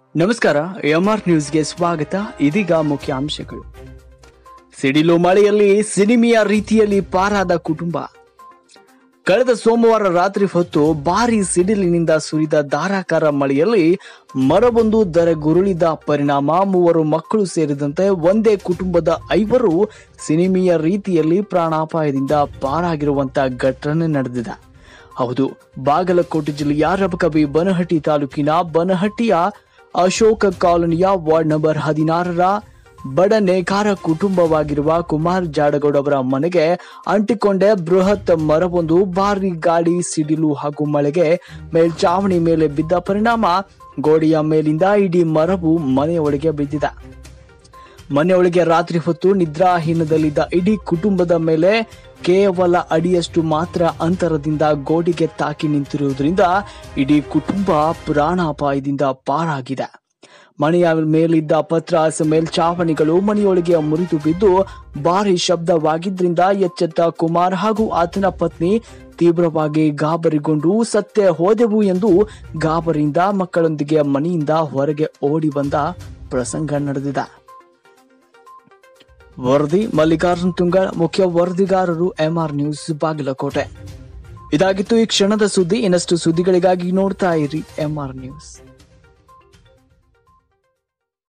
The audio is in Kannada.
ನಮಸ್ಕಾರ ಎಂಆರ್ ನ್ಯೂಸ್ಗೆ ಸ್ವಾಗತ ಇದೀಗ ಮುಖ್ಯಾಂಶಗಳು ಸಿಡಿಲು ಮಳೆಯಲ್ಲಿ ಸಿನಿಮೆಯ ರೀತಿಯಲ್ಲಿ ಪಾರಾದ ಕುಟುಂಬ ಕಳೆದ ಸೋಮವಾರ ರಾತ್ರಿ ಹೊತ್ತು ಭಾರಿ ಸಿಡಿಲಿನಿಂದ ಸುರಿದ ಧಾರಾಕಾರ ಮಳೆಯಲ್ಲಿ ಮರವೊಂದು ಧರೆಗುರುಳಿದ ಪರಿಣಾಮ ಮೂವರು ಮಕ್ಕಳು ಸೇರಿದಂತೆ ಒಂದೇ ಕುಟುಂಬದ ಐವರು ಸಿನಿಮೆಯ ರೀತಿಯಲ್ಲಿ ಪ್ರಾಣಾಪಾಯದಿಂದ ಪಾರಾಗಿರುವಂತ ಘಟನೆ ನಡೆದಿದೆ ಹೌದು ಬಾಗಲಕೋಟೆ ಜಿಲ್ಲೆಯ ರಬಕಬಿ ಬನಹಟ್ಟಿ ತಾಲೂಕಿನ ಬನಹಟ್ಟಿಯ ಅಶೋಕ ಕಾಲೋನಿಯ ವಾರ್ಡ್ ನಂಬರ್ ಹದಿನಾರರ ಬಡ ನೇಕಾರ ಕುಟುಂಬವಾಗಿರುವ ಕುಮಾರ್ ಜಾಡಗೌಡ ಅವರ ಮನೆಗೆ ಅಂಟಿಕೊಂಡೆ ಬೃಹತ್ ಮರವೊಂದು ಭಾರಿ ಗಾಳಿ ಸಿಡಿಲು ಹಾಗೂ ಮಳೆಗೆ ಮೇಲ್ಚಾವಣಿ ಮೇಲೆ ಬಿದ್ದ ಪರಿಣಾಮ ಗೋಡೆಯ ಮೇಲಿಂದ ಇಡೀ ಮರವು ಮನೆಯೊಳಗೆ ಬಿದ್ದಿದೆ ಮನೆಯೊಳಗೆ ರಾತ್ರಿ ಹೊತ್ತು ನಿದ್ರಾಹೀನದಲ್ಲಿದ್ದ ಇಡೀ ಕುಟುಂಬದ ಮೇಲೆ ಕೇವಲ ಅಡಿಯಷ್ಟು ಮಾತ್ರ ಅಂತರದಿಂದ ಗೋಡೆಗೆ ತಾಕಿ ನಿಂತಿರುವುದರಿಂದ ಇಡೀ ಕುಟುಂಬ ಪ್ರಾಣಾಪಾಯದಿಂದ ಪಾರಾಗಿದೆ ಮನೆಯ ಮೇಲಿದ್ದ ಪತ್ರಾಸ ಮೇಲ್ಚಾವಣಿಗಳು ಮನೆಯೊಳಗೆ ಮುರಿದು ಬಿದ್ದು ಭಾರಿ ಶಬ್ದವಾಗಿದ್ರಿಂದ ಎಚ್ಚೆತ್ತ ಕುಮಾರ್ ಹಾಗೂ ಆತನ ಪತ್ನಿ ತೀವ್ರವಾಗಿ ಗಾಬರಿಗೊಂಡು ಸತ್ತೇ ಹೋದೆವು ಎಂದು ಗಾಬರಿಯಿಂದ ಮಕ್ಕಳೊಂದಿಗೆ ಮನೆಯಿಂದ ಹೊರಗೆ ಓಡಿ ಬಂದ ಪ್ರಸಂಗ ನಡೆದಿದೆ ವರದಿ ಮಲ್ಲಿಕಾರ್ಜುನ್ ತುಂಗಾಳ್ ಮುಖ್ಯ ವರದಿಗಾರರು ಎಂಆರ್ ನ್ಯೂಸ್ ಬಾಗಲಕೋಟೆ ಇದಾಗಿತ್ತು ಈ ಕ್ಷಣದ ಸುದ್ದಿ ಇನ್ನಷ್ಟು ಸುದ್ದಿಗಳಿಗಾಗಿ ನೋಡ್ತಾ ಇರಿ ಎಂಆರ್ ನ್ಯೂಸ್